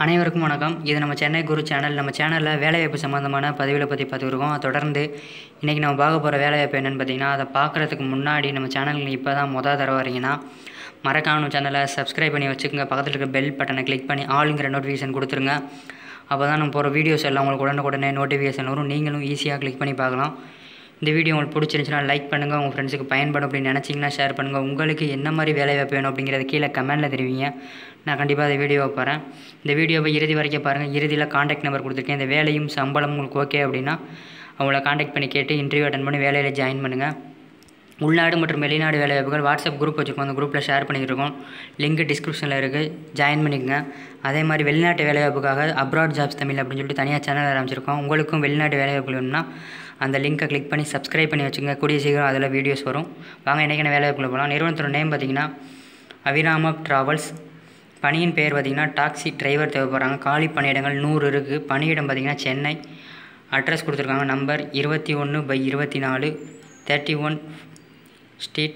அனைவருக்கும் வணக்கம் இது நம்ம சென்னை குரு சேனல் நம்ம சேனலில் வேலைவாய்ப்பு சம்மந்தமான பதிவுகளை பற்றி பார்த்துருக்கோம் தொடர்ந்து இன்றைக்கி நம்ம பார்க்க போகிற வேலைவாய்ப்பு என்னென்னு பார்த்தீங்கன்னா அதை பார்க்குறதுக்கு முன்னாடி நம்ம சேனலுக்கு இப்போ தான் மொதல் தடவை வரீங்கன்னா மறக்காம நம்ம சேனலை சப்ஸ்கிரைப் பண்ணி வச்சுக்கோங்க பக்கத்தில் இருக்க பெல் பட்டனை கிளிக் பண்ணி ஆளுங்கிற நோட்டிஃபிகேஷன் கொடுத்துருங்க அப்போ தான் நம்ம போகிற வீடியோஸ் எல்லாம் உங்களுக்கு உடனுக்குடனே நோட்டிஃபிகேஷன் வரும் நீங்களும் ஈஸியாக கிளிக் பண்ணி பார்க்கலாம் இந்த வீடியோ உங்களுக்கு பிடிச்சிருந்துச்சுன்னா லைக் பண்ணுங்கள் உங்கள் ஃப்ரெண்ட்ஸுக்கு பயன்படும் அப்படின்னு நினச்சிங்கன்னா ஷேர் பண்ணுங்கள் உங்களுக்கு என்ன மாதிரி வேலை வாய்ப்பு வேணும் அப்படிங்கிறத கீழே கமெண்ட்டில் தெரிவிங்க நான் கண்டிப்பாக அந்த வீடியோவை போகிறேன் இந்த வீடியோவை இறுதி வரைக்கும் பாருங்கள் இறுதியில் காண்டாக்ட் நம்பர் கொடுத்துருக்கேன் இந்த வேலையும் சம்பளம் உங்களுக்கு ஓகே அப்படின்னா அவங்கள காண்டாக்ட் பண்ணி கேட்டு இன்டர்வியூ அட்டன் பண்ணி வேலையில் ஜாயின் பண்ணுங்கள் உள்நாடு மற்றும் வெளிநாடு வேலைவாய்ப்புகள் வாட்ஸ்அப் குரூப் வச்சுருக்கோம் அந்த குரூப்பில் ஷேர் பண்ணியிருக்கோம் லிங்க் டிஸ்கிரிப்ஷனில் இருக்குது ஜாயின் பண்ணிக்கங்க அதே மாதிரி வெளிநாட்டு வேலைவாய்ப்புக்காக அப்ராட் ஜாப்ஸ் தமிழ் அப்படின்னு சொல்லிட்டு தனியாக சேனல் ஆரம்பிச்சிருக்கோம் உங்களுக்கும் வெளிநாட்டு வேலைவாய்ப்பு வேணும்னா அந்த லிங்க்கை கிளிக் பண்ணி சப்ஸ்கிரைப் பண்ணி வச்சுங்க கூடிய சீக்கிரம் அதில் வீடியோஸ் வரும் வாங்க இன்றைக்கான வேலைவாய்ப்புகளை போகலாம் நிறுவனத்தோட நேம் பார்த்தீங்கன்னா அவிராம ட்ராவல்ஸ் பணியின் பெயர் பார்த்திங்கன்னா டாக்ஸி டிரைவர் தேவைப்படுறாங்க காலி பணியிடங்கள் நூறு இருக்குது பணியிடம் பார்த்திங்கன்னா சென்னை அட்ரஸ் கொடுத்துருக்காங்க நம்பர் இருபத்தி ஒன்று பை இருபத்தி நாலு thirty one street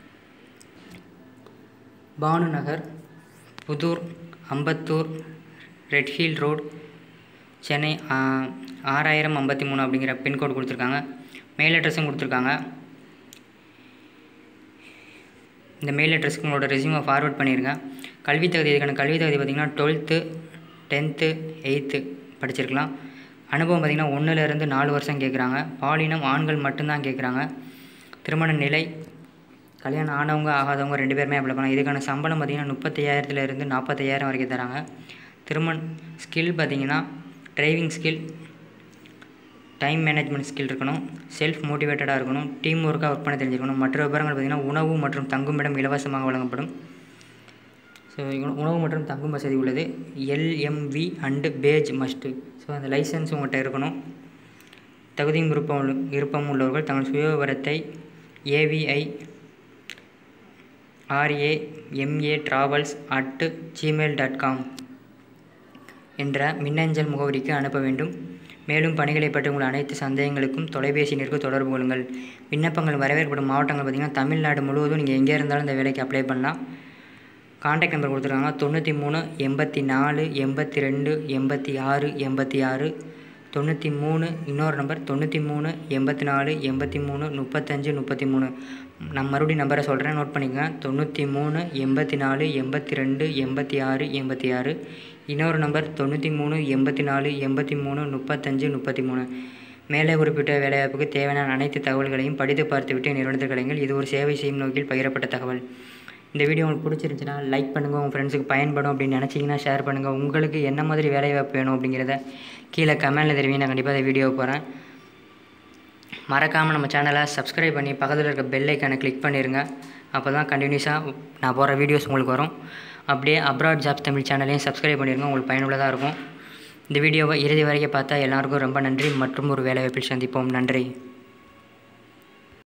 Banu Nagar Puthur Ambattur Redhill road Chennai ஆ, ஆறாயிரம் ஐம்பத்தி மூணு அப்படிங்கிற பின்கோடு கொடுத்துருக்காங்க மெயில் அட்ரஸும் கொடுத்துருக்காங்க இந்த மெயில் அட்ரஸ்க்கு உங்களோட ரெஸ்யூமை ஃபார்வர்ட் பண்ணிடுங்க கல்வி தகுதி இதுக்கான கல்வி தகுதி பார்த்திங்கன்னா டுவெல்த்து டென்த்து எயித்து படிச்சிருக்கலாம் அனுபவம் பார்த்திங்கன்னா ஒன்றுலேருந்து நாலு வருஷம் கேட்குறாங்க பாலினம் ஆண்கள் மட்டும்தான் கேட்குறாங்க திருமண நிலை கல்யாணம் ஆனவங்க ஆகாதவங்க ரெண்டு பேருமே அப்ளை பண்ணலாம் இதுக்கான சம்பளம் பார்த்திங்கன்னா முப்பத்தையாயிரத்துலேருந்து நாற்பத்தையாயிரம் வரைக்கும் தராங்க திருமண் ஸ்கில் பார்த்திங்கன்னா driving skill time management skill இருக்கணும் செல்ஃப் மோட்டிவேட்டடாக இருக்கணும் டீம் ஒர்க்காக ஒர்க் பண்ண தெரிஞ்சிருக்கணும் மற்ற விவரங்கள் பார்த்திங்கன்னா உணவு மற்றும் தங்குமிடம் இலவசமாக வழங்கப்படும் ஸோ உணவு மற்றும் தங்கும் வசதி உள்ளது LMV and badge must so அந்த லைசன்ஸ் உங்கள்கிட்ட இருக்கணும் தகுதியும் விருப்பம் உள்ள விருப்பம் உள்ளவர்கள் தங்கள் சுயவிவரத்தை A V I R A M A travels at Gmail dot com என்ற மின்னஞ்சல் முகவரிக்கு அனுப்ப வேண்டும் மேலும் பணிகளை பற்றி உங்கள் அனைத்து சந்தேகங்களுக்கும் தொலைபேசி எண்ணிற்கு தொடர்பு கொள்ளுங்கள் விண்ணப்பங்கள் வரவேற்படும் மாவட்டங்கள் பார்த்திங்கன்னா தமிழ்நாடு முழுவதும் நீங்கள் எங்கே இருந்தாலும் இந்த வேலைக்கு அப்ளை பண்ணலாம் காண்டாக்ட் நம்பர் கொடுத்துருக்காங்க தொண்ணூற்றி மூணு எண்பத்தி நாலு எண்பத்தி ரெண்டு எண்பத்தி ஆறு எண்பத்தி ஆறு தொண்ணூற்றி மூணு இன்னொரு நம்பர் தொண்ணூற்றி மூணு எண்பத்தி நாலு எண்பத்தி மூணு முப்பத்தஞ்சு முப்பத்தி மூணு நான் மறுபடியும் நம்பரை சொல்கிறேன் நோட் பண்ணிக்கங்க தொண்ணூற்றி மூணு எண்பத்தி நாலு எண்பத்தி ரெண்டு எண்பத்தி ஆறு எண்பத்தி ஆறு இன்னொரு நம்பர் தொண்ணூற்றி மூணு எண்பத்தி நாலு எண்பத்தி மூணு முப்பத்தஞ்சு முப்பத்தி மூணு மேலே குறிப்பிட்ட வேலைவாய்ப்புக்கு தேவையான அனைத்து தகவல்களையும் படித்து பார்த்துவிட்டு நிறுவனத்தில் கிடைங்கள் இது ஒரு சேவை செய்யும் நோக்கில் பகிரப்பட்ட தகவல் இந்த வீடியோ உங்களுக்கு பிடிச்சிருந்துச்சுன்னா லைக் பண்ணுங்கள் உங்கள் ஃப்ரெண்ட்ஸுக்கு பயன்படும் அப்படின்னு நினச்சிங்கன்னா ஷேர் பண்ணுங்கள் உங்களுக்கு என்ன மாதிரி வேலைவாய்ப்பு வேணும் அப்படிங்கிறத கீழே கமெண்ட்டில் தெரிவிங்க நான் கண்டிப்பாக இந்த வீடியோ போகிறேன் மறக்காமல் நம்ம சேனலை சப்ஸ்கிரைப் பண்ணி பக்கத்தில் இருக்க பெல் ஐக்கானை கிளிக் பண்ணிடுங்க அப்போ தான் கண்டினியூஸாக நான் போகிற வீடியோஸ் உங்களுக்கு வரும் அப்படியே அப்ராட் ஜாப்ஸ் தமிழ் சேனலையும் சப்ஸ்கிரைப் பண்ணிடுங்க உங்களுக்கு பயனுள்ளதாக இருக்கும் இந்த வீடியோவை இறுதி வரைக்கும் பார்த்தா எல்லாருக்கும் ரொம்ப நன்றி மற்றும் ஒரு வேலைவாய்ப்பில் சந்திப்போம் நன்றி